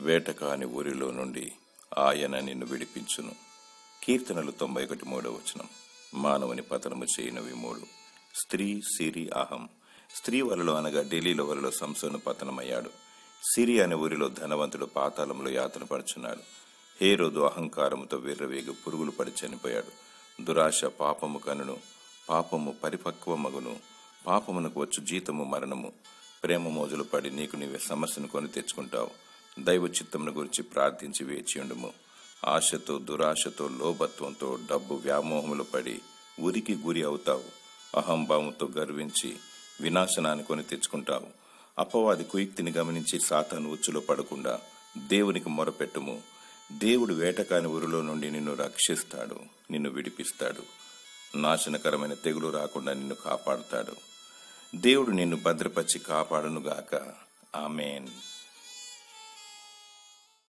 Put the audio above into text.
వేటకాని ఊరిలో నుండి ఆయన నిన్ను విడిపించును కీర్తనలు తొంభై ఒకటి మూడవ వచనం మానవుని పతనము చేయనవి మూడు స్త్రీ సిరి అహం స్త్రీ వలలో అనగా ఢిల్లీలో వలలో సంసోను పతనమయ్యాడు సిరి అనే ఊరిలో ధనవంతుడు పాతాళంలో యాతన పడుచున్నాడు హేరోదు అహంకారముతో విర్రవేగి పురుగులు పడి చనిపోయాడు దురాశ పాపము కనును పాపము పరిపక్వమగును పాపమునకు వచ్చు జీతము మరణము ప్రేమ మోజులు పడి నీకు నీవే సమస్యను కొని తెచ్చుకుంటావు దైవ చిత్తమును గురించి ప్రార్థించి వేచియుండుము ఆశతో దురాశతో లోభత్వంతో డబ్బు వ్యామోహములు పడి ఉరికి గురి అవుతావు అహంభావంతో గర్వించి వినాశనాన్ని కొని తెచ్చుకుంటావు అపవాది కుయుక్తిని గమనించి సాతాను ఉచ్చులో పడకుండా దేవునికి మొరపెట్టుము దేవుడు వేటకాని ఊరిలో నుండి నిన్ను రక్షిస్తాడు నిన్ను విడిపిస్తాడు నాశనకరమైన తెగులు రాకుండా నిన్ను కాపాడుతాడు దేవుడు నిన్ను భద్రపరిచి కాపాడునుగాక ఆమెన్